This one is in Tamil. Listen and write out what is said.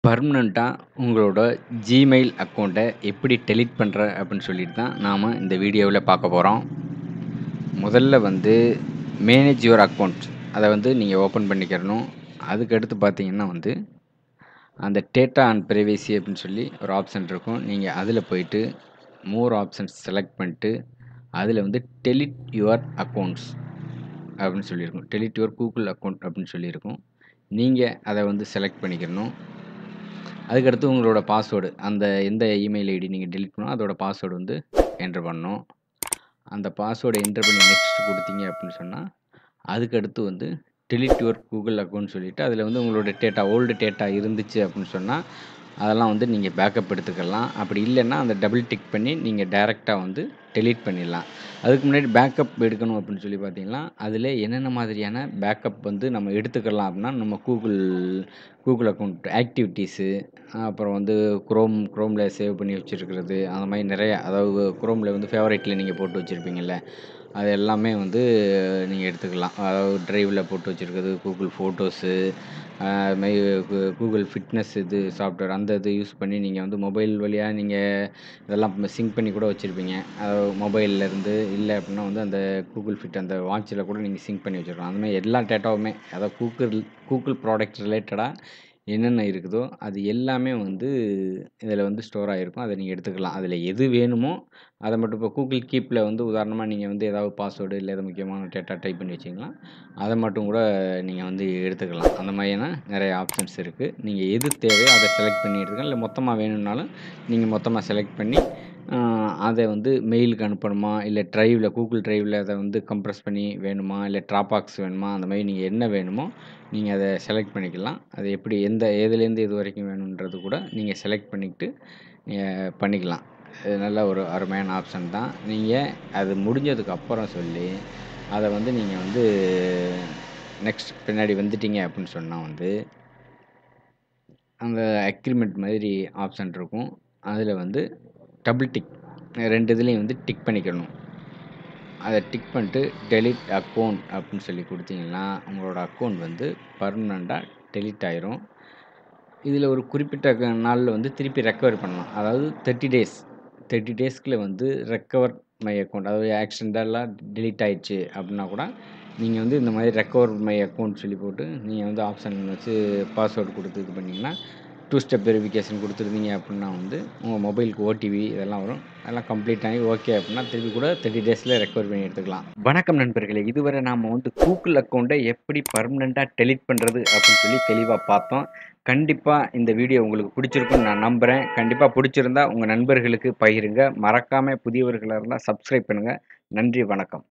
பர்மனெண்ட்டாக உங்களோட ஜிமெயில் அக்கௌண்ட்டை எப்படி டெலீட் பண்ணுற அப்படின்னு சொல்லிட்டு தான் நாம் இந்த வீடியோவில் பார்க்க போகிறோம் முதல்ல வந்து மேனேஜ் யுவர் அக்கௌண்ட் அதை வந்து நீங்கள் ஓப்பன் பண்ணிக்கிறணும் அதுக்கடுத்து பார்த்தீங்கன்னா வந்து அந்த டேட்டா அண்ட் ப்ரைவேசி அப்படின்னு சொல்லி ஒரு ஆப்ஷன் இருக்கும் நீங்கள் அதில் போயிட்டு மோர் ஆப்ஷன்ஸ் செலக்ட் பண்ணிட்டு அதில் வந்து டெலிட் யுவர் அக்கௌண்ட்ஸ் அப்படின்னு சொல்லியிருக்கும் டெலிட் யுவர் கூகுள் அக்கௌண்ட் அப்படின்னு சொல்லியிருக்கும் நீங்கள் அதை வந்து செலக்ட் பண்ணிக்கணும் அதுக்கடுத்து உங்களோட பாஸ்வேர்டு அந்த எந்த இமெயில் ஐடி நீங்கள் டெலிட் பண்ணோ அதோட பாஸ்வேர்டு வந்து என்ட்ரு பண்ணணும் அந்த பாஸ்வேர்டை என்ட்ரு பண்ணி நெக்ஸ்ட் கொடுத்தீங்க அப்படின்னு சொன்னால் அதுக்கடுத்து வந்து டெலிட் யுவர் கூகுள் அக்கௌண்ட் சொல்லிவிட்டு அதில் வந்து உங்களோட டேட்டா ஓல்டு டேட்டா இருந்துச்சு அப்படின்னு சொன்னால் அதெல்லாம் வந்து நீங்கள் பேக்கப் எடுத்துக்கலாம் அப்படி இல்லைன்னா அந்த டபுள் டிக் பண்ணி நீங்கள் டைரெக்டாக வந்து டெலீட் பண்ணிடலாம் அதுக்கு முன்னாடி பேக்கப் எடுக்கணும் அப்படின்னு சொல்லி பார்த்தீங்கன்னா அதில் என்னென்ன மாதிரியான பேக்கப் வந்து நம்ம எடுத்துக்கலாம் அப்படின்னா நம்ம கூகுள் கூகுள் அக்கௌண்ட் ஆக்டிவிட்டீஸு அப்புறம் வந்து குரோம் குரோமில் சேவ் பண்ணி வச்சுருக்கிறது அந்த மாதிரி நிறையா அதாவது குரோமில் வந்து ஃபேவரேட்டில் நீங்கள் போட்டு வச்சுருப்பீங்கள்ல அது எல்லாமே வந்து நீங்கள் எடுத்துக்கலாம் அதாவது ட்ரைவில் போட்டு வச்சுருக்கிறது கூகுள் ஃபோட்டோஸு அதுமாதிரி கூகுள் ஃபிட்னஸ் இது சாஃப்ட்வேர் அந்த இது யூஸ் பண்ணி நீங்கள் வந்து மொபைல் வழியாக நீங்கள் இதெல்லாம் சிங்க் பண்ணி கூட வச்சுருப்பீங்க அதாவது மொபைல்லேருந்து இல்லை அப்படின்னா வந்து அந்த கூகுள் ஃபிட் அந்த வாட்சில் கூட நீங்கள் சிங்க் பண்ணி வச்சுருக்கலாம் அந்த மாதிரி எல்லா டேட்டாவுமே அதாவது கூகுள் கூகுள் ப்ராடக்ட் ரிலேட்டடாக என்னென்ன இருக்குதோ அது எல்லாமே வந்து இதில் வந்து ஸ்டோர் ஆகிருக்கும் அதை நீங்கள் எடுத்துக்கலாம் அதில் எது வேணுமோ அதை மட்டும் இப்போ கூகுள் கீப்பில் வந்து உதாரணமாக நீங்கள் வந்து ஏதாவது பாஸ்வேர்டு இல்லை ஏதாவது முக்கியமான டேட்டா டைப் பண்ணி வச்சிங்கன்னா அதை மட்டும் கூட நீங்கள் வந்து எடுத்துக்கலாம் அந்த மாதிரியான நிறைய ஆப்ஷன்ஸ் இருக்குது நீங்கள் எது தேவையோ அதை செலக்ட் பண்ணி எடுத்துக்கலாம் இல்லை மொத்தமாக வேணும்னாலும் நீங்கள் மொத்தமாக செலக்ட் பண்ணி அதை வந்து மெயிலுக்கு அனுப்பணுமா இல்லை ட்ரைவில் கூகுள் ட்ரைவில் அதை வந்து கம்ப்ரெஸ் பண்ணி வேணுமா இல்லை ட்ராபாக்ஸ் வேணுமா அந்த மாதிரி நீங்கள் என்ன வேணுமோ நீங்கள் அதை செலக்ட் பண்ணிக்கலாம் அது எப்படி எந்த எதுலேருந்து எது வரைக்கும் வேணுன்றது கூட நீங்கள் செலக்ட் பண்ணிக்கிட்டு பண்ணிக்கலாம் இது நல்ல ஒரு அருமையான ஆப்ஷன் தான் நீங்கள் அது முடிஞ்சதுக்கு அப்புறம் சொல்லி அதை வந்து நீங்கள் வந்து நெக்ஸ்ட் பின்னாடி வந்துட்டீங்க அப்படின்னு சொன்னால் வந்து அந்த அக்ரிமெண்ட் மாதிரி ஆப்ஷன் இருக்கும் அதில் வந்து டபுள் டிக் ரெண்டு இதுலேயும் வந்து டிக் பண்ணிக்கணும் அதை டிக் பண்ணிட்டு டெலிட் அக்கௌண்ட் அப்படின்னு சொல்லி கொடுத்தீங்கன்னா உங்களோட அக்கௌண்ட் வந்து பர்மனண்ட்டாக டெலிட் ஆயிரும் இதில் ஒரு குறிப்பிட்ட நாளில் வந்து திருப்பி ரெக்கவர் பண்ணலாம் அதாவது தேர்ட்டி டேஸ் தேர்ட்டி டேஸ்க்குள்ளே வந்து ரெக்கவர் மை அக்கௌண்ட் அதாவது ஆக்சிடென்டலாக டெலிட் ஆயிடுச்சு அப்படின்னா கூட நீங்கள் வந்து இந்த மாதிரி ரெக்கவர் மை அக்கௌண்ட் சொல்லி போட்டு நீங்கள் வந்து ஆப்ஷன் வச்சு பாஸ்வேர்டு கொடுத்து இது பண்ணிங்கன்னா டூ ஸ்டெப் வெரிஃபிகேஷன் கொடுத்துருந்தீங்க அப்படின்னா வந்து உங்கள் மொபைலுக்கு ஓடிபி இதெல்லாம் வரும் அதெல்லாம் கம்ப்ளீட் ஆகி ஓகே அப்படின்னா திருப்பி கூட தேர்ட்டி டேஸில் ரெக்கவர் பண்ணி எடுத்துக்கலாம் வணக்கம் நண்பர்களே இதுவரை நாம் வந்து கூகுள் அக்கௌண்ட்டை எப்படி பர்மனெண்ட்டாக டெலிட் பண்ணுறது அப்படின்னு சொல்லி தெளிவாக பார்த்தோம் கண்டிப்பாக இந்த வீடியோ உங்களுக்கு பிடிச்சிருக்குன்னு நான் நம்புகிறேன் கண்டிப்பாக பிடிச்சிருந்தா உங்கள் நண்பர்களுக்கு பகிருங்க மறக்காமல் புதியவர்களாக இருந்தால் சப்ஸ்கிரைப் பண்ணுங்கள் நன்றி வணக்கம்